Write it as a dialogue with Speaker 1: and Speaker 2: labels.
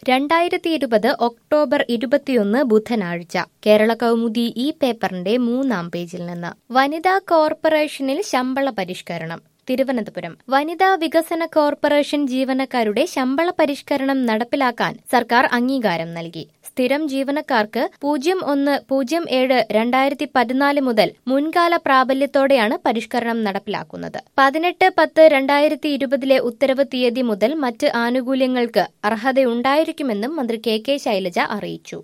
Speaker 1: രണ്ടായിരത്തി ഇരുപത് ഒക്ടോബർ ഇരുപത്തിയൊന്ന് ബുധനാഴ്ച കേരള കൗമുദി ഈ പേപ്പറിന്റെ മൂന്നാം പേജിൽ നിന്ന് വനിതാ കോർപ്പറേഷനിൽ ശമ്പള പരിഷ്കരണം തിരുവനന്തപുരം വനിതാ വികസന കോർപ്പറേഷൻ ജീവനക്കാരുടെ ശമ്പള പരിഷ്കരണം നടപ്പിലാക്കാൻ സർക്കാർ അംഗീകാരം നൽകി സ്ഥിരം ജീവനക്കാർക്ക് പൂജ്യം ഒന്ന് പൂജ്യം ഏഴ് രണ്ടായിരത്തി പതിനാല് മുതൽ മുൻകാല പ്രാബല്യത്തോടെയാണ് പരിഷ്കരണം നടപ്പിലാക്കുന്നത് പതിനെട്ട് പത്ത് രണ്ടായിരത്തി ഇരുപതിലെ ഉത്തരവ് തീയതി മുതൽ മറ്റ് ആനുകൂല്യങ്ങൾക്ക് അർഹതയുണ്ടായിരിക്കുമെന്നും മന്ത്രി കെ കെ ശൈലജ അറിയിച്ചു